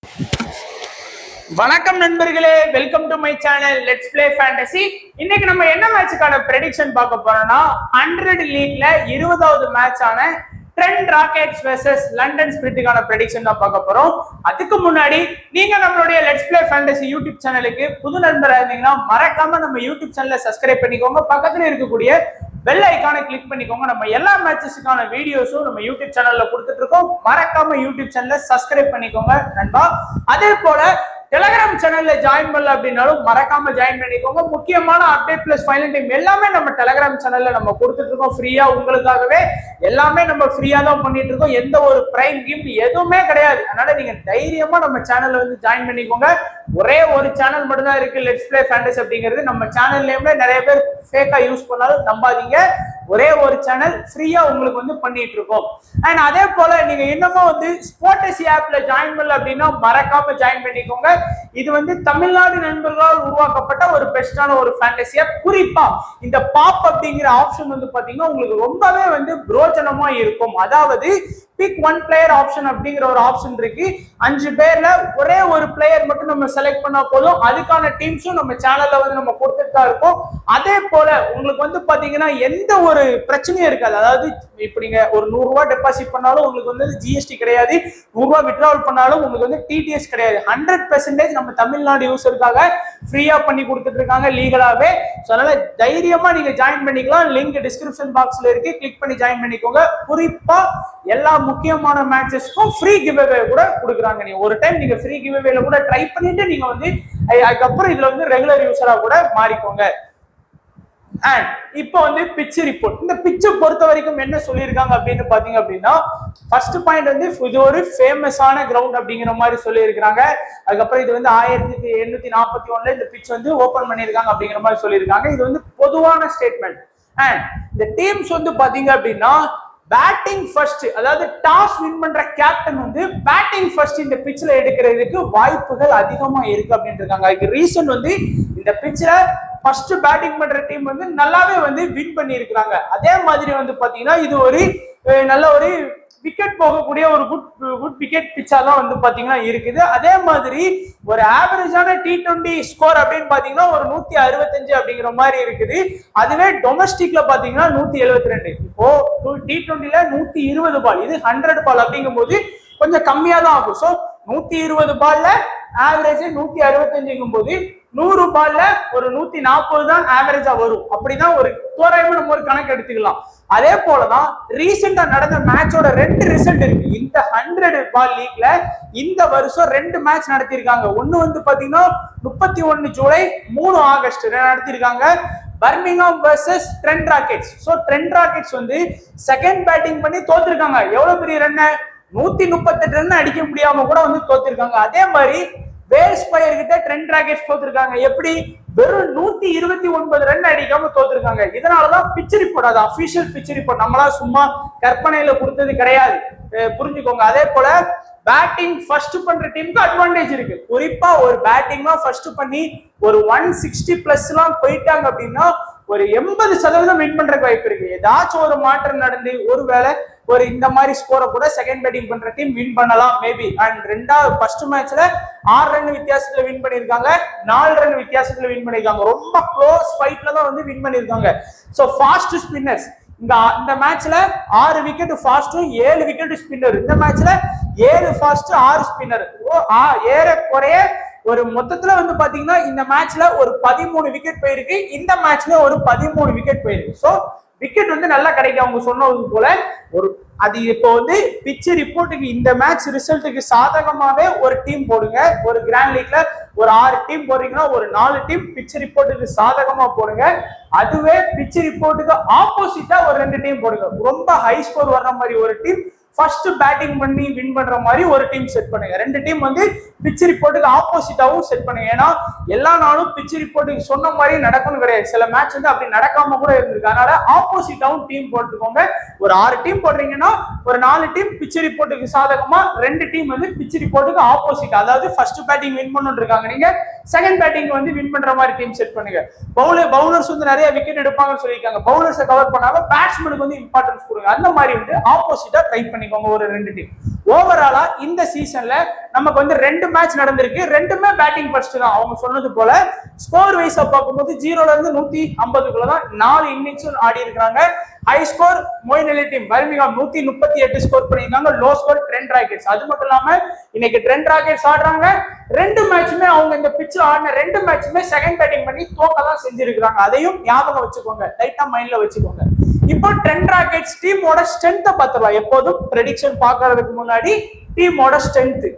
வணக்கம் நண்பர்களே welcome to my channel let's play fantasy இன்னைக்கு நம்ம என்ன மேட்சுக்கான ப்ரெடிக்ஷன் பார்க்க போறோம்னா ஹண்ட்ரட் லீக்ல இருபதாவது மேட்ச் ஆன ட்ரெண்ட் ராக்கெட்ஸ் வெர்சஸ் லண்டன் ஸ்பிரிட்டுக்கான ப்ரெடிக்ஷன் தான் பார்க்க போறோம் அதுக்கு முன்னாடி நீங்க நம்மளுடைய லெட்ஸ் ப்ளே ஃபேண்டசி யூடியூப் சேனலுக்கு புது நண்பராக இருந்தீங்கன்னா மறக்காம நம்ம யூடியூப் சேனலை சப்ஸ்கிரைப் பண்ணிக்கோங்க பக்கத்துல இருக்கக்கூடிய பெல் ஐக்கானை கிளிக் பண்ணிக்கோங்க நம்ம எல்லா மேட்சஸுக்கான வீடியோஸும் நம்ம யூடியூப் சேனல்ல கொடுத்துட்டு இருக்கோம் மறக்காம யூடியூப் சேனலை சப்ஸ்கிரைப் பண்ணிக்கோங்க நண்பா அதே போல டெலகிராம் சேனல்ல ஜாயின் பண்ணல அப்படின்னாலும் மறக்காம ஜாயின் பண்ணிக்கோங்க முக்கியமான அப்டேட் பிளஸ் ஃபைனல் டைம் எல்லாமே நம்ம டெலகிராம் சேனல்ல நம்ம கொடுத்துட்டு இருக்கோம் ஃப்ரீயா உங்களுக்காகவே எல்லாமே நம்ம ஃப்ரீயா தான் பண்ணிட்டு இருக்கோம் எந்த ஒரு பிரைம் கிஃப்ட் எதுவுமே கிடையாது அதனால நீங்க தைரியமா நம்ம சேனல்ல வந்து ஜாயின் பண்ணிக்கோங்க ஒரே ஒரு சேனல் மட்டும் தான் இருக்கு லெட்ஸ் பிளே ஃபேண்டஸ் அப்படிங்கிறது நம்ம சேனல் நேம்ல நிறைய பேர் ஃபேக்கா யூஸ் பண்ணாலும் நம்பாதீங்க ஒரே ஒரு சேனல் ஃப்ரீயா உங்களுக்கு வந்து பண்ணிட்டு இருக்கோம் அண்ட் அதே போல நீங்க இன்னமும் வந்து ஸ்போர்டசி ஆப்ல ஜாயின் பண்ணல அப்படின்னா மறக்காம ஜாயின் பண்ணிக்கோங்க இது வந்து தமிழ்நாடு நண்பர்களால் உருவாக்கப்பட்ட ஒரு பெஸ்டான ஒரு ஃபேண்டசி ஆப் குறிப்பா இந்த பாப் அப்படிங்கிற ஆப்ஷன் வந்து பாத்தீங்கன்னா உங்களுக்கு ரொம்பவே வந்து பிரோஜனமா இருக்கும் அதாவது பிக் ஒன் பிளேயர் ஆப்ஷன் அப்படிங்கிற ஒரு ஆப்ஷன் இருக்கு அஞ்சு பேர்ல ஒரே ஒரு பிளேயர் மட்டும் நம்ம செலக்ட் பண்ணா போதும் அதுக்கான டீம்ஸும் நம்ம சேனல்ல வந்து நம்ம கொடுத்துட்டு தான் இருக்கோம் அதே போல உங்களுக்கு வந்து பாத்தீங்கன்னா எந்த ஒரு பிரச்சனையும் இருக்காது அதாவது இப்ப நீங்க ஒரு நூறு ரூபாய் டெபாசிட் பண்ணாலும் உங்களுக்கு வந்து ஜிஎஸ்டி கிடையாது நூறு ரூபாய் வித்ட்ராவல் பண்ணாலும் உங்களுக்கு வந்து டிடிஎஸ் கிடையாது ஹண்ட்ரட் பெர்சன்டேஜ் நம்ம தமிழ்நாடு யூசருக்காக ஃப்ரீயா பண்ணி கொடுத்துட்டு இருக்காங்க லீகலாவே ஸோ அதனால தைரியமா நீங்க ஜாயின் பண்ணிக்கலாம் லிங்க் டிஸ்கிரிப்ஷன் பாக்ஸ்ல இருக்கு கிளிக் பண்ணி ஜாயின் பண்ணிக்கோங்க குறிப்பா எல்லா முக்கியமான மேட்சஸ்க்கும் ஃப்ரீ கிவ்அவே கூட கொடுக்குறாங்க நீங்க ஒரு டைம் நீங்க ஃப்ரீ கிவ்அவேல கூட ட்ரை பண்ணிட்டு நீங்க வந்து அஹ் அதுக்கப்புறம் இதுல வந்து ரெகுலர் யூசரா கூட மாறிக்கோங்க அண்ட் இப்போ வந்து பிச் ரிப்போர்ட் இந்த பிச்சை பொறுத்த வரைக்கும் என்ன சொல்லியிருக்காங்க அப்படின்னு பாத்தீங்க அப்படின்னா ஃபர்ஸ்ட் பாயிண்ட் வந்து இது ஒரு ஃபேமஸான கிரவுண்ட் அப்படிங்கிற மாதிரி சொல்லியிருக்காங்க அதுக்கப்புறம் இது வந்து ஆயிரத்தி எண்ணூத்தி நாற்பத்தி ஒண்ணுல இந்த பிச் வந்து ஓபன் பண்ணியிருக்காங்க அப்படிங்கிற மாதிரி சொல்லியிருக்காங்க இது வந்து பொதுவான ஸ்டேட்மெண்ட் அண்ட் இந்த டீம்ஸ் வந்து பாத்தீங்க அப்படின்னா பேட்டிங் ஃபர்ஸ்ட் அதாவது டாஸ் வின் பண்ற கேப்டன் வந்து பேட்டிங் ஃபர்ஸ்ட் இந்த பிச்சில் எடுக்கிறதுக்கு வாய்ப்புகள் அதிகமா இருக்கு அப்படின்னு இருக்காங்க அதுக்கு ரீசன் வந்து இந்த பிச்சில் ஃபர்ஸ்ட் பேட்டிங் பண்ற டீம் வந்து நல்லாவே வந்து வின் பண்ணி இருக்கிறாங்க அதே மாதிரி வந்து பாத்தீங்கன்னா இது ஒரு அஹ், நல்ல ஒரு விக்கெட் போகக்கூடிய ஒரு குட் குட் விக்கெட் பிச்சா தான் வந்து பாத்தீங்கன்னா இருக்குது அதே மாதிரி ஒரு ஆவரேஜான டி டுவெண்ட்டி ஸ்கோர் அப்படின்னு பாத்தீங்கன்னா ஒரு நூத்தி அறுபத்தஞ்சு அப்படிங்கிற மாதிரி இருக்குது அதுவே டொமஸ்டிக்ல பாத்தீங்கன்னா நூத்தி எழுபத்தி ரெண்டு இப்போ டி டுவெண்ட்டில நூத்தி இருபது பால் இது ஹண்ட்ரட் பால் அப்படிங்கும் போது கொஞ்சம் கம்மியா தான் ஆகும் ஸோ நூத்தி இருபது பால்ல ஆவரேஜ் நூத்தி அறுபத்தஞ்சுங்கும் போது நூறு பால்ல ஒரு நூத்தி நாற்பது தான் ஆவரேஜா வரும் அப்படிதான் ஒரு தோராயமா நம்ம ஒரு கணக்கு எடுத்துக்கலாம் அதே போலதான் ரீசெண்டா நடந்த மேட்சோட ரெண்டு ரிசல்ட் இருக்கு இந்த ஹண்ட்ரட் பால் லீக்ல இந்த வருஷம் ரெண்டு மேட்ச் நடத்திருக்காங்க ஒண்ணு வந்து பாத்தீங்கன்னா முப்பத்தி ஒன்னு ஜூலை மூணு ஆகஸ்ட் நடத்திருக்காங்க Birmingham versus Trent Rockets so Trent Rockets வந்து செகண்ட் பேட்டிங் பண்ணி தோத்துருக்காங்க எவ்வளவு பெரிய ரன்ன நூத்தி முப்பத்தெட்டு ரன் அடிக்க முடியாம கூட வந்து தோத்திருக்காங்க அதே மாதிரி வேல்ஸ் பயர் கிட்ட ட்ரெண்ட் ராக்கெட்ஸ் தோத்துருக்காங்க எப்படி வெறும் நூத்தி இருபத்தி ஒன்பது ரன் அடிக்காம தோத்துருக்காங்க இதனாலதான் பிச் ரிப்போர்ட் அது அபிஷியல் பிச் ரிப்போர்ட் நம்மளா சும்மா கற்பனையில கொடுத்தது கிடையாது அஹ் புரிஞ்சுக்கோங்க அதே போல பேட்டிங் ஃபர்ஸ்ட் பண்ற டீமுக்கு அட்வான்டேஜ் இருக்கு குறிப்பா ஒரு பேட்டிங்கா ஃபர்ஸ்ட் பண்ணி ஒரு ஒன் சிக்ஸ்டி பிளஸ் எல்லாம் போயிட்டாங்க அப்படின்னா ஒரு எண்பது சதவீதம் வின் பண்றதுக்கு வாய்ப்பு இருக்கு ஏதாச்சும் ஒரு மாற்றம் நடந்து ஒருவேளை ஒரு இந்த மாதிரி ஸ்கோரை கூட செகண்ட் பேட்டிங் பண்ற டீம் வின் பண்ணலாம் மேபி அண்ட் ரெண்டாவது ஃபர்ஸ்ட் மேட்ச்ல ஆறு ரன் வித்தியாசத்துல வின் பண்ணிருக்காங்க நாலு ரன் வித்தியாசத்துல வின் பண்ணிருக்காங்க ரொம்ப க்ளோஸ் ஃபைட்ல தான் வந்து வின் பண்ணிருக்காங்க ஸோ ஃபாஸ்ட் ஸ்பின்னர்ஸ் இந்த இந்த மேட்ச்ல ஆறு விக்கெட் ஃபாஸ்டும் ஏழு விக்கெட் ஸ்பின்னர் இந்த மேட்ச்ல ஏழு ஃபாஸ்ட் ஆறு ஸ்பின்னர் ஏறக்குறைய ஒரு மொத்தத்துல வந்து பாத்தீங்கன்னா இந்த மேட்ச்ல ஒரு பதிமூணு விக்கெட் போயிருக்கு இந்த மேட்ச்ல ஒரு பதிமூணு விக்கெட் போயிருக்கு சோ விக்கெட் வந்து நல்லா கிடைக்கும் அவங்க சொன்னது போல ஒரு அது இப்போ வந்து பிச் ரிப்போர்ட்டுக்கு இந்த மேட்ச் ரிசல்ட்டுக்கு சாதகமாவே ஒரு டீம் போடுங்க ஒரு கிராண்ட் லீக்ல ஒரு ஆறு டீம் போடுறீங்கன்னா ஒரு நாலு டீம் பிச் ரிப்போர்ட்டுக்கு சாதகமா போடுங்க அதுவே பிச் ரிப்போர்ட்டுக்கு ஆப்போசிட்டா ஒரு ரெண்டு டீம் போடுங்க ரொம்ப ஹை ஸ்கோர் வர்ற மாதிரி ஒரு டீம் ஃபர்ஸ்ட் பேட்டிங் பண்ணி வின் பண்ற மாதிரி ஒரு டீம் செட் பண்ணுங்க ரெண்டு டீம் வந்து பிச் ரிப்போர்ட்டுக்கு ஆப்போசிட்டாவும் செட் பண்ணுங்க ஏன்னா எல்லா நாளும் பிச் ரிப்போர்ட்டுக்கு சொன்ன மாதிரி நடக்கணும் கிடையாது சில மேட்ச் வந்து அப்படி நடக்காம கூட இருந்திருக்கு அதனால ஆப்போசிட்டாவும் டீம் போட்டுக்கோங்க ஒரு ஆறு டீம் போடுறீங்கன்னா ஒரு நாலு டீம் பிச் ரிப்போர்ட்டுக்கு சாதகமா ரெண்டு டீம் வந்து பிச் ரிப்போர்ட்டுக்கு ஆப்போசிட் அதாவது ஃபர்ஸ்ட் பேட்டிங் வின் பண்ணணும் இருக்காங்க நீங்க செகண்ட் பேட்டிங் வந்து வின் பண்ற மாதிரி டீம் செட் பண்ணுங்க பவுலர் பவுலர்ஸ் வந்து நிறைய விக்கெட் எடுப்பாங்கன்னு சொல்லியிருக்காங்க பவுலர்ஸை கவர் பண்ணாம பேட்ஸ்மேனுக்கு வந்து இம்பார்ட்டன்ஸ் கொடுங்க அந்த மாதிரி வந்து ஆப்போசிட்டா ட்ரை பண்ணிக்கோங்க ஒரு ரெண்டு டீம் ஓவராலா இந்த சீசன்ல நமக்கு வந்து ரெண்டு மேட்ச் நடந்திருக்கு ரெண்டுமே பேட்டிங் ஃபர்ஸ்ட் தான் அவங்க சொன்னது போல ஸ்கோர் வைஸா பார்க்கும்போது ஜீரோல இருந்து நூத்தி ஐம்பதுக்குள்ள தான் நாலு இன்னிங்ஸும் ஆடி இருக்காங்க high score Moeen Ali team Birmingham நூத்தி முப்பத்தி எட்டு ஸ்கோர் பண்ணியிருக்காங்க லோ ஸ்கோர் ட்ரெண்ட் ராக்கெட்ஸ் அது மட்டும் இல்லாம இன்னைக்கு ட்ரெண்ட் ராக்கெட்ஸ் ஆடுறாங்க ரெண்டு மேட்சுமே அவங்க இந்த பிச்சில் ஆடின ரெண்டு மேட்சுமே செகண்ட் பேட்டிங் பண்ணி தோக்க தான் செஞ்சிருக்காங்க அதையும் ஞாபகம் வச்சுக்கோங்க லைட்டா மைண்ட்ல வச்சுக்கோங்க இப்போ ட்ரெண்ட் ராக்கெட்ஸ் டீமோட ஸ்ட்ரென்த்தை பார்த்துடலாம் எப்போதும் ப்ரெடிக்ஷன் பார்க்கறதுக்கு முன்னாடி டீமோட ஸ்ட்ரென்த்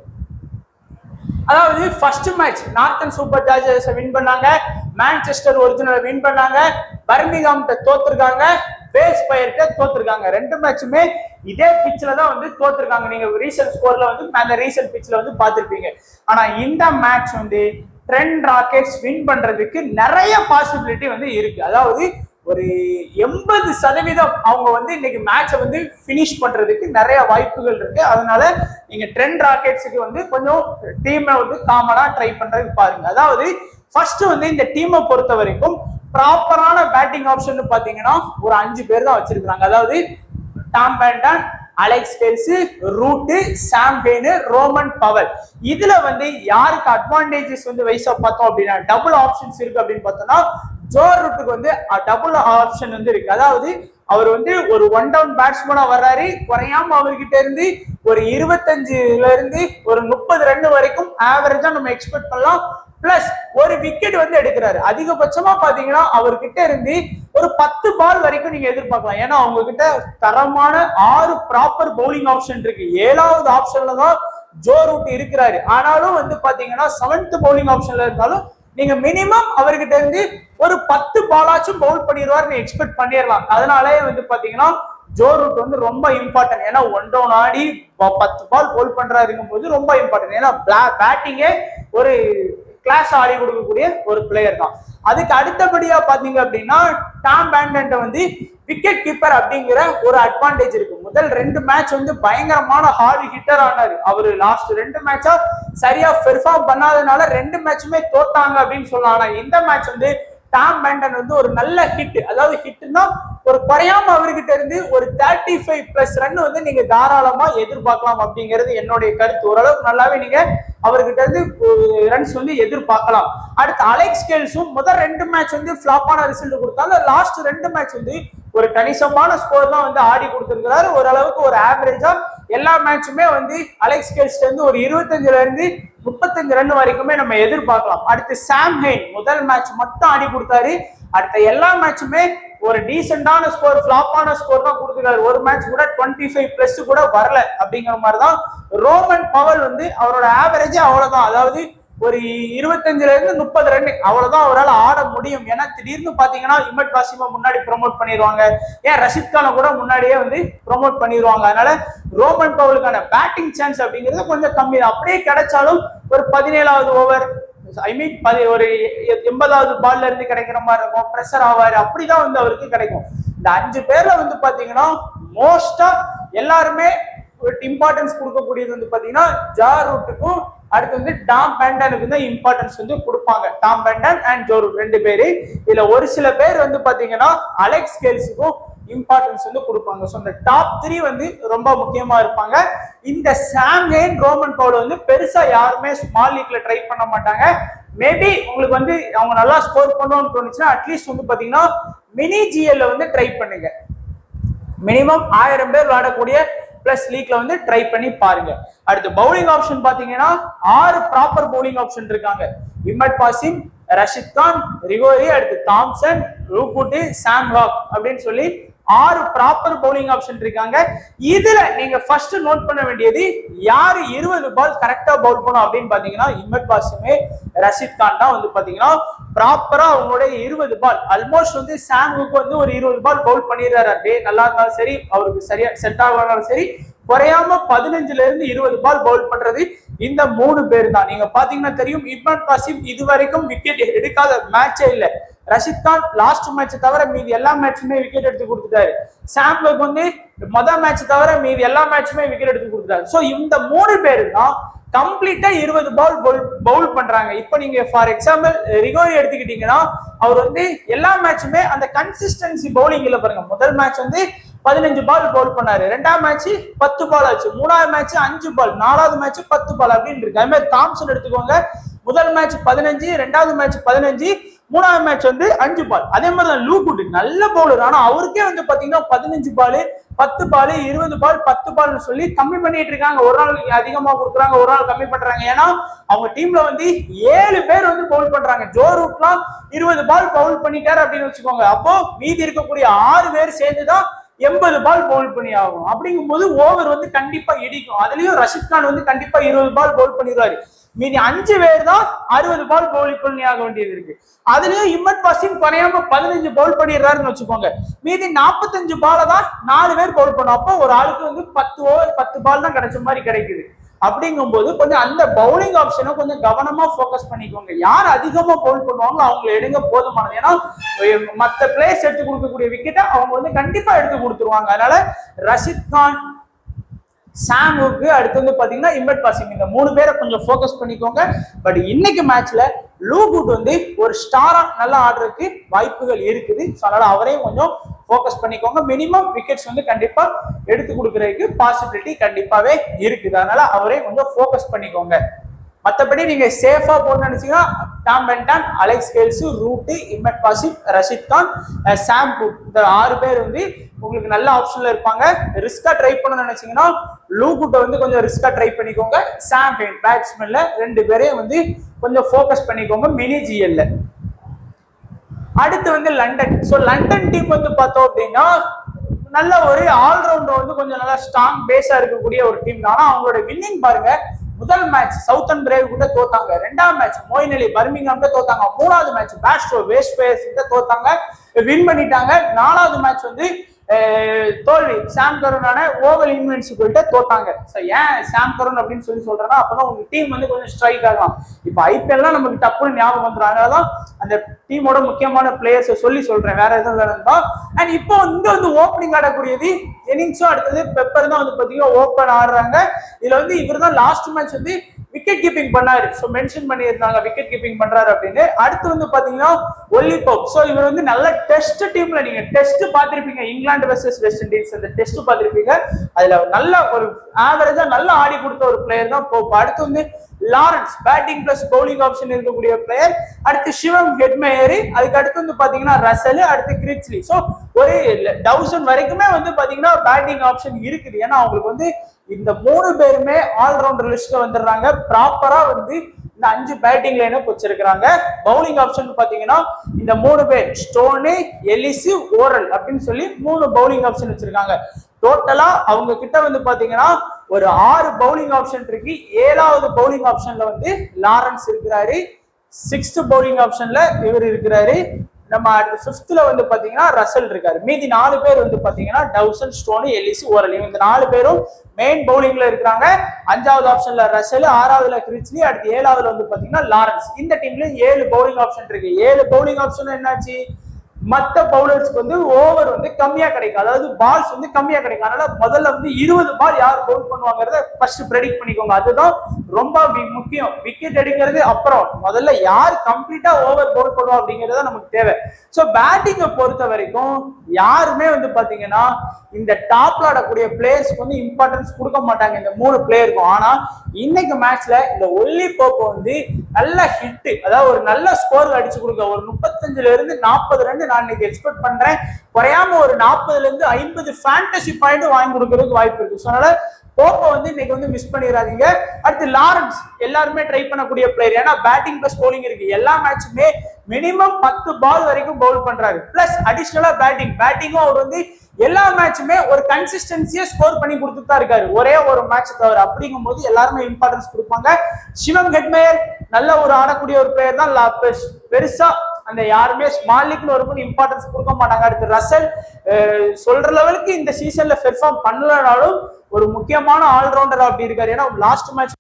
அதாவது first match Northern Super Chargers win பண்ணாங்க மான்செஸ்டர் ஒரிஜினல் வின் பண்ணாங்க பர்மிங்ஹாம் தோத்துருக்காங்க பேஸ் பயர்கிட்ட தோத்துருக்காங்க ரெண்டு மேட்சுமே இதே பிச்சில் தான் வந்து தோத்துருக்காங்க நீங்க ரீசன்ட் ஸ்கோர்ல வந்து அந்த ரீசன்ட் பிச்சில் வந்து பார்த்துருப்பீங்க ஆனா இந்த மேட்ச் வந்து ட்ரெண்ட் ராக்கெட்ஸ் வின் பண்றதுக்கு நிறைய பாசிபிலிட்டி வந்து இருக்கு அதாவது ஒரு எண்பது சதவீதம் அவங்க வந்து இன்னைக்கு மேட்சை வந்து ஃபினிஷ் பண்றதுக்கு நிறைய வாய்ப்புகள் இருக்கு அதனால நீங்க ட்ரெண்ட் ராக்கெட்ஸுக்கு வந்து கொஞ்சம் டீமை வந்து காமனா ட்ரை பண்றதுக்கு பாருங்க அதாவது ஃபர்ஸ்ட் வந்து இந்த டீமை பொறுத்த வரைக்கும் ப்ராப்பரான பேட்டிங் ஆப்ஷன் பாத்தீங்கன்னா ஒரு அஞ்சு பேர் தான் வச்சிருக்காங்க அதாவது Tom Banton Alex Hales Root Sam Hain Rovman Powell இதுல வந்து யாருக்கு அட்வான்டேஜஸ் வந்து வைஸா பார்த்தோம் அப்படின்னா டபுள் ஆப்ஷன்ஸ் இருக்கு அப்படின்னு பார்த்தோம்னா ஜோ ரூட்டுக்கு வந்து டபுள் ஆப்ஷன் வந்து இருக்கு அதாவது அவர் வந்து ஒரு ஒன் டவுன் பேட்ஸ்மேனா வர்றாரு குறையாம அவர்கிட்ட இருந்து ஒரு இருபத்தஞ்சுல இருந்து ஒரு முப்பது ரன் வரைக்கும் ஆவரேஜா நம்ம எக்ஸ்பெக்ட் பண்ணலாம் பிளஸ் ஒரு விக்கெட் வந்து எடுக்கிறாரு அதிகபட்சமா பாத்தீங்கன்னா அவர்கிட்ட இருந்து ஒரு பத்து பால் வரைக்கும் நீங்க எதிர்பார்க்கலாம் ஏன்னா அவங்க கிட்ட தரமான ஆறு ப்ராப்பர் பவுலிங் ஆப்ஷன் இருக்கு ஏழாவது ஆப்ஷன்ல தான் ஜோ ரூட் இருக்கிறாரு ஆனாலும் வந்து பாத்தீங்கன்னா செவன்த் பவுலிங் ஆப்ஷன்ல இருந்தாலும் நீங்க மினிமம் அவர்கிட்ட இருந்து ஒரு பத்து பாலாச்சும் பவுல் பண்ணிடுவார்னு எக்ஸ்பெக்ட் பண்ணிடலாம் அதனாலே வந்து பாத்தீங்கன்னா ஜோ ரூட் வந்து ரொம்ப இம்பார்ட்டன்ட் ஏன்னா ஒன் டவுன் ஆடி ப- பத்து பால் பவுல் பண்றாருங்கும் போது ரொம்ப இம்பார்ட்டன்ட் ஏன்னா பேட்டிங்கே ஒரு கிளாஸ் ஆடி கொடுக்கக்கூடிய ஒரு பிளேயர் தான் அதுக்கு அடுத்தபடியா பாத்தீங்க அப்படின்னா டாம் பேண்டன் வந்து விக்கெட் கீப்பர் அப்படிங்கிற ஒரு அட்வான்டேஜ் இருக்கு முதல் ரெண்டு மேட்ச் வந்து பயங்கரமான ஹார்டு ஹிட்டர் ஆனாரு அவரு லாஸ்ட் ரெண்டு மேட்சா சரியா பெர்ஃபார்ம் பண்ணாதனால ரெண்டு மேட்சுமே தோத்தாங்க அப்படின்னு சொல்லலாம் ஆனா இந்த மேட்ச் வந்து டாம் பேண்டன் வந்து ஒரு நல்ல ஹிட் அதாவது ஹிட்னா ஒரு குறையாம அவர்கிட்ட இருந்து ஒரு தேர்ட்டி ஃபைவ் பிளஸ் ரன் வந்து நீங்க தாராளமா எதிர்பார்க்கலாம் அப்படிங்கிறது என்னுடைய கருத்து ஓரளவுக்கு நல்லாவே நீங்க அவர்கிட்ட இருந்து ரன்ஸ் வந்து எதிர்பார்க்கலாம் அடுத்து அலெக்ஸ் கேல்ஸும் முதல் ரெண்டு மேட்ச் வந்து ஃபிளாப்பான ரிசல்ட் கொடுத்தாலும் லாஸ்ட் ரெண்டு மேட்ச் வந்து ஒரு கணிசமான ஸ்கோர் தான் வந்து ஆடி கொடுத்திருக்கிறாரு ஓரளவுக்கு ஒரு ஆவரேஜா எல்லா மேட்சுமே வந்து அலெக்ஸ் கேல்ஸ்ல இருந்து ஒரு இருபத்தஞ்சுல இருந்து முப்பத்தஞ்சு ரன் வரைக்குமே நம்ம எதிர்பார்க்கலாம் அடுத்து சாம் ஹெயின் முதல் மேட்ச் மட்டும் ஆடி கொடுத்தாரு அடுத்த எல்லா மேட்சுமே ஒரு டீசென்டான ஸ்கோர் ஃபிளாப்பான ஸ்கோர் தான் கொடுத்துருக்காரு ஒரு மேட்ச் கூட டுவெண்ட்டி ஃபைவ் பிளஸ் கூட வரல அப்படிங்கிற மாதிரி தான் ரோமன் பவல் வந்து அவரோட ஆவரேஜே அவ்வளவுதான் அதாவது ஒரு இருபத்தஞ்சுல இருந்து முப்பது ரன் அவ்வளவுதான் அவரால் ஆட முடியும் ஏன்னா திடீர்னு பாத்தீங்கன்னா இமட் பாசிமா முன்னாடி ப்ரோமோட் பண்ணிடுவாங்க ஏன் ரஷித் கானை கூட முன்னாடியே வந்து ப்ரோமோட் பண்ணிடுவாங்க அதனால ரோமன் பவுலுக்கான பேட்டிங் சான்ஸ் அப்படிங்கிறது கொஞ்சம் கம்மி தான் அப்படியே கிடைச்சாலும் ஒரு பதினேழாவது ஓவர் ஐ மீன் பதி ஒரு எ- எண்பதாவது பால்ல இருந்து கிடைக்கிற மாதிரி இருக்கும் ப்ரெஷர் ஆவாரு அப்படிதான் வந்து அவருக்கு கிடைக்கும் இந்த அஞ்சு பேர்ல வந்து பாத்தீங்கன்னா மோஸ்டா எல்லாருமே இம்பார்ட்டன்ஸ் கொடுக்கக்கூடியது வந்து பாத்தீங்கன்னா ஜா ரூட்டுக்கும் அடுத்து வந்து டாம் பேண்டனுக்கு தான் இம்பார்ட்டன்ஸ் வந்து கொடுப்பாங்க Tom Banton and Joe Root ரெண்டு பேரு இதுல ஒரு சில பேர் வந்து பாத்தீங்கன்னா அலெக்ஸ் கேல்ஸுக்கும் இம்பார்ட்டன்ஸ் வந்து கொடுப்பாங்க ஸோ இந்த டாப் த்ரீ வந்து ரொம்ப முக்கியமா இருப்பாங்க இந்த சாம்ஹேன் ரோமன் பவுல் வந்து பெருசா யாருமே ஸ்மால் லீக்ல ட்ரை பண்ண மாட்டாங்க மேபி உங்களுக்கு வந்து அவங்க நல்லா ஸ்கோர் பண்ணணும்னு தோணுச்சுன்னா அட்லீஸ்ட் வந்து பாத்தீங்கன்னா மினி ஜிஎல்ல வந்து ட்ரை பண்ணுங்க மினிமம் ஆயிரம் பேர் விளையாடக்கூடிய பிளஸ் லீக்ல வந்து ட்ரை பண்ணி பாருங்க அடுத்து பவுலிங் ஆப்ஷன் பாத்தீங்கன்னா ஆறு ப்ராப்பர் பவுலிங் ஆப்ஷன் இருக்காங்க இம்மட் பாசிம் ரஷித் கான் ரிகோரி அடுத்து தாம்சன் ரூபுட்டு சாம் லாக் அப்படின்னு சொல்லி ஆறு ப்ராப்பர் பவுலிங் ஆப்ஷன் இருக்காங்க இதுல நீங்க ஃபர்ஸ்ட் நோட் பண்ண வேண்டியது யாரு இருபது பால் கரெக்டா பவுல் பண்ணும் அப்படின்னு பாத்தீங்கன்னா இம்மட் பாசிமே ரஷித் கான் தான் வந்து பாத்தீங்கன்னா ப்ராப்பரா அவங்களுடைய இருபது பால் ஆல்மோஸ்ட் வந்து சாமுக்கு வந்து ஒரு இருபது பால் பவுல் பண்ணிடுறாரு டே நல்லா இருந்தாலும் சரி அவருக்கு சரியா செட் ஆகலாம் சரி குறையாம பதினஞ்சுல இருந்து இருபது பால் பவுல் பண்றது இந்த மூணு பேர் தான் நீங்க பாத்தீங்கன்னா தெரியும் இம்ரான் காசிம் இது வரைக்கும் விக்கெட் எடுக்காத மேட்சே இல்ல ரஷித் கான் லாஸ்ட் மேட்ச் தவிர மீதி எல்லா மேட்சுமே விக்கெட் எடுத்து கொடுத்துட்டாரு சாம்லுக்கு வந்து மொதல் மேட்ச் தவிர மீதி எல்லா மேட்சுமே விக்கெட் எடுத்து கொடுத்துட்டாரு சோ இந்த மூணு பேர் தான் கம்ப்ளீட்டா இருபது பால் பவுல் பண்றாங்க இப்போ நீங்க ஃபார் எக்ஸாம்பிள் ரிகோரி எடுத்துக்கிட்டீங்கன்னா அவர் வந்து எல்லா மேட்சுமே அந்த கன்சிஸ்டன்சி பவுலிங் இல்ல பாருங்க முதல் மேட்ச் வந்து பதினஞ்சு பால் பவுல் பண்ணாரு ரெண்டாவது மேட்ச் பத்து பால் ஆச்சு மூணாவது மேட்ச் அஞ்சு பால் நாலாவது மேட்ச் பத்து பால் அப்படின்னு இருக்கு அது மாதிரி தாம்சன் எடுத்துக்கோங்க முதல் மேட்ச் பதினஞ்சு ரெண்டாவது மேட்ச் பதினஞ்சு மூணாவது மேட்ச் வந்து அஞ்சு பால் அதே மாதிரி தான் லூகுட் நல்ல பவுலர் ஆனா அவருக்கே வந்து பாத்தீங்கன்னா பதினஞ்சு பால் பத்து பால் இருபது பால் பத்து பால்னு சொல்லி கம்மி பண்ணிட்டு இருக்காங்க ஒரு நாள் அதிகமா கொடுக்குறாங்க ஒரு நாள் கம்மி பண்றாங்க ஏன்னா அவங்க டீம்ல வந்து ஏழு பேர் வந்து பவுல் பண்றாங்க ஜோ ரூட்லாம் இருபது பால் பவுல் பண்ணிட்டாரு அப்படின்னு வச்சுக்கோங்க அப்போ மீதி இருக்கக்கூடிய ஆறு பேர் சேர்ந்துதான் எண்பது பால் பவுல் பண்ணி ஆகும் அப்படிங்கும்போது ஓவர் வந்து கண்டிப்பா இடிக்கும் அதுலயும் ரஷித் கான் வந்து கண்டிப்பா இருபது பால் பவுல் பண்ணிடுவாரு மீதி அஞ்சு பேர் தான் அறுபது பால் பவுல் பண்ணி ஆக வேண்டியது இருக்கு அதுலயும் இம்மட் பாசிங் குறையாம பதினஞ்சு பவுல் பண்ணிடுறாருன்னு வச்சுக்கோங்க மீதி நாற்பத்தஞ்சு பால தான் நாலு பேர் பவுல் பண்ணும் அப்போ ஒரு ஆளுக்கு வந்து பத்து ஓவர் பத்து பால் தான் கிடைச்ச மாதிரி கிடைக்குது அப்படிங்கும்போது கொஞ்சம் அந்த பவுலிங் ஆப்ஷனை கொஞ்சம் கவனமா ஃபோக்கஸ் பண்ணிக்கோங்க யார் அதிகமா பவுல் பண்ணுவாங்களோ அவங்களை எடுங்க போதுமானது ஏன்னா மற்ற பிளேயர்ஸ் எடுத்து கொடுக்கக்கூடிய விக்கெட்டை அவங்க வந்து கண்டிப்பா எடுத்து கொடுத்துருவாங்க அதனால ரஷித் கான் சாமுக்கு அடுத்து வந்து பாத்தீங்கன்னா இம்பட் பாசிங் இந்த மூணு பேரை கொஞ்சம் ஃபோக்கஸ் பண்ணிக்கோங்க பட் இன்னைக்கு மேட்ச்ல லூகுட் வந்து ஒரு ஸ்டாரா நல்லா ஆடுறதுக்கு வாய்ப்புகள் இருக்குது ஸோ அதனால அவரையும் கொஞ்சம் ஃபோக்கஸ் பண்ணிக்கோங்க மினிமம் விக்கெட்ஸ் வந்து கண்டிப்பா எடுத்து கொடுக்கறதுக்கு பாசிபிலிட்டி கண்டிப்பாவே இருக்குது அதனால அவரையும் கொஞ்சம் ஃபோக்கஸ் பண்ணிக்கோங்க மற்றபடி நீங்க சேஃபா போகணும்னு நினைச்சீங்கன்னா Tom Banton Alex Hales Root Imad பாசிப் ரஷித் கான் அஹ் சாம் குக் இந்த ஆறு பேர் வந்து உங்களுக்கு நல்ல ஆப்ஷன்ல இருப்பாங்க ரிஸ்கா ட்ரை பண்ணணும்னு நினைச்சீங்கன்னா லூகுட்டை வந்து கொஞ்சம் ரிஸ்கா ட்ரை பண்ணிக்கோங்க சாம் பெயின் பேட்ஸ்மேன்ல ரெண்டு பேரையும் வந்து கொஞ்சம் ஃபோக்கஸ் பண்ணிக்கோங்க மினி ஜிஎல்ல அடுத்து வந்து லண்டன் ஸோ லண்டன் டீம் வந்து பார்த்தோம் அப்படின்னா நல்ல ஒரு ஆல்ரவுண்டர் வந்து கொஞ்சம் நல்லா ஸ்ட்ராங் பேஸா இருக்கக்கூடிய ஒரு டீம் தான் ஆனா அவங்களோட வின்னிங் பாருங்க முதல் மேட்ச் சவுத்தன் பிரேவ் கூட தோத்தாங்க ரெண்டாம் மேட்ச் மோயின் அலி பர்மிங்ஹாம் தோத்தாங்க மூணாவது மேட்ச் பேஸ்ட்ரோ வேஸ்ட் பேஸ் கிட்ட தோத்தாங்க வின் பண்ணிட்டாங்க நாலாவது மேட்ச் வந்து அஹ், தோல்வி சாம் கருணான ஓவல் இன்வென்சிபிள்கிட்ட தோத்தாங்க ஸோ ஏன் சாம் கருண் அப்படின்னு சொல்லி சொல்றேன்னா அப்பதான் உங்க டீம் வந்து கொஞ்சம் ஸ்ட்ரைக் ஆகலாம் இப்போ ஐபிஎல்லாம் நமக்கு டப்புன்னு ஞாபகம் வந்துடும் அதனாலதான் அந்த டீமோட முக்கியமான பிளேயர்ஸை சொல்லி சொல்றேன் வேற எதுவும் இல்லைன்னா அண்ட் இப்போ இங்க வந்து ஓப்பனிங் ஆடக்கூடியது இன்னிங்ஸும் அடுத்தது பெப்பர் தான் வந்து பாத்தீங்கன்னா ஓப்பன் ஆடுறாங்க இதுல வந்து இவர் தான் லாஸ்ட் மேட்ச் வந்து விக்கெட் கீப்பிங் பண்ணாரு ஸோ மென்ஷன் பண்ணியிருந்தாங்க விக்கெட் கீப்பிங் பண்றாரு அப்படின்னு அடுத்து வந்து பாத்தீங்கன்னா ஒல்லி போப் ஸோ இவர் வந்து நல்ல டெஸ்ட் டீம்ல நீங்க டெஸ்ட் பார்த்திருப்பீங்க இங்கிலாந்து வெர்சஸ் வெஸ்ட் இண்டீஸ் அந்த டெஸ்ட் பார்த்திருப்பீங்க அதுல நல்ல ஒரு ஆவரேஜா நல்லா ஆடி கொடுத்த ஒரு பிளேயர் தான் போப் அடுத்து வந்து Lawrence batting plus bowling option இருக்கக்கூடிய பிளேயர் அடுத்து சிவம் ஹெட்மேயரி அதுக்கு அடுத்து வந்து பாத்தீங்கன்னா ரசல் அடுத்து கிரிச்லி ஸோ ஒரு டவுசன் வரைக்குமே வந்து பாத்தீங்கன்னா பேட்டிங் ஆப்ஷன் இருக்குது ஏன்னா அவங்களுக்கு வந்து இந்த மூணு பேருமே ஆல்ரவுண்டர் லிஸ்ட்ல வந்துடுறாங்க ப்ராப்பரா வந்து இந்த அஞ்சு பேட்டிங் லைனப் வச்சிருக்கிறாங்க பவுலிங் ஆப்ஷன் பாத்தீங்கன்னா இந்த மூணு பேர் ஸ்டோனு எலிசு ஓரல் அப்படின்னு சொல்லி மூணு பவுலிங் ஆப்ஷன் வச்சிருக்காங்க டோட்டலா அவங்க கிட்ட வந்து பாத்தீங்கன்னா ஒரு ஆறு பவுலிங் ஆப்ஷன் இருக்கு ஏழாவது பவுலிங் ஆப்ஷன்ல வந்து லாரன்ஸ் இருக்கிறாரு சிக்ஸ்த் பவுலிங் ஆப்ஷன்ல இவர் இருக்கிறாரு நம்ம அடுத்த ஃபிஃப்த்ல வந்து பாத்தீங்கன்னா ரசல் இருக்காரு மீதி நாலு பேர் வந்து பாத்தீங்கன்னா டவுசன் ஸ்டோனு எலிசி ஓரல் இவங்க இந்த நாலு பேரும் மெயின் பவுலிங்ல இருக்கிறாங்க அஞ்சாவது ஆப்ஷன்ல ரசல் ஆறாவதுல கிரிச்லி அடுத்து ஏழாவதுல வந்து பாத்தீங்கன்னா லாரன்ஸ் இந்த டீம்ல ஏழு பவுலிங் ஆப்ஷன் இருக்கு ஏழு பவுலிங் ஆப்ஷன் என்னாச்சு மத்த பவுலர்ஸ்க்கு வந்து ஓவர் வந்து கம்மியா கிடைக்கும் அதாவது பால்ஸ் வந்து கம்மியா கிடைக்கும் அதனால முதல்ல வந்து இருபது பால் யார் பவுல் பண்ணுவாங்கறத ஃபர்ஸ்ட் ப்ரெடிக்ட் பண்ணிக்கோங்க அதுதான் ரொம்ப வி- முக்கியம் விக்கெட் எடுக்கிறது அப்புறம் முதல்ல யார் கம்ப்ளீட்டா ஓவர் பவுல் பண்ணுவா அப்படிங்கறது நமக்கு தேவை ஸோ பேட்டிங்கை பொறுத்த வரைக்கும் யாருமே வந்து பாத்தீங்கன்னா இந்த டாப்ல ஆடக்கூடிய பிளேயர்ஸ்க்கு வந்து இம்பார்ட்டன்ஸ் கொடுக்க மாட்டாங்க இந்த மூணு பிளேயருக்கும் ஆனா இன்னைக்கு மேட்ச்ல இந்த ஒல்லி போப்பு வந்து நல்ல ஹிட் அதாவது ஒரு நல்ல ஸ்கோர் அடிச்சு கொடுக்க ஒரு முப்பத்தஞ்சுல இருந்து நாற்பது ரன் நான் இன்னைக்கு எக்ஸ்பெக்ட் பண்றேன் குறையாம ஒரு நாற்பதுல இருந்து ஐம்பது ஃபேண்டசி பாயிண்ட் வாங்கி கொடுக்கறதுக்கு வாய்ப்பு இருக்கு ஸோ அதனால போப்பை வந்து இன்னைக்கு வந்து மிஸ் பண்ணிடாதீங்க அடுத்து லாரன்ஸ் எல்லாருமே ட்ரை பண்ணக்கூடிய பிளேயர் ஏன்னா பேட்டிங் பிளஸ் bowling இருக்கு எல்லா மேட்சுமே மினிமம் பத்து பால் வரைக்கும் பவுல் பண்றாரு பிளஸ் அடிஷனலா பேட்டிங் பேட்டிங்கும் அவர் வந்து எல்லா மேட்சுமே ஒரு கன்சிஸ்டன்சியா ஸ்கோர் பண்ணி கொடுத்துட்டு தான் இருக்காரு ஒரே ஒரு மேட்ச் தவிர அப்படிங்கும்போது எல்லாருமே இம்பார்ட்டன்ஸ் கொடுப்பாங்க சிவம் ஹெட்மேயர் நல்ல ஒரு ஆடக்கூடிய ஒரு பிளேயர் தான் லா- பெருஸ்- பெருசா அந்த யாருமே ஸ்மால் லீக்ல வரும்போது இம்பார்ட்டன்ஸ் கொடுக்க மாட்டாங்க அடுத்து ரசல் அஹ், சொல்ற லெவலுக்கு இந்த சீசன்ல பெர்ஃபார்ம் பண்ணலனாலும் ஒரு முக்கியமான ஆல்ரவுண்டர் அப்படி இருக்காரு ஏன்னா லாஸ்ட் மேட்ச்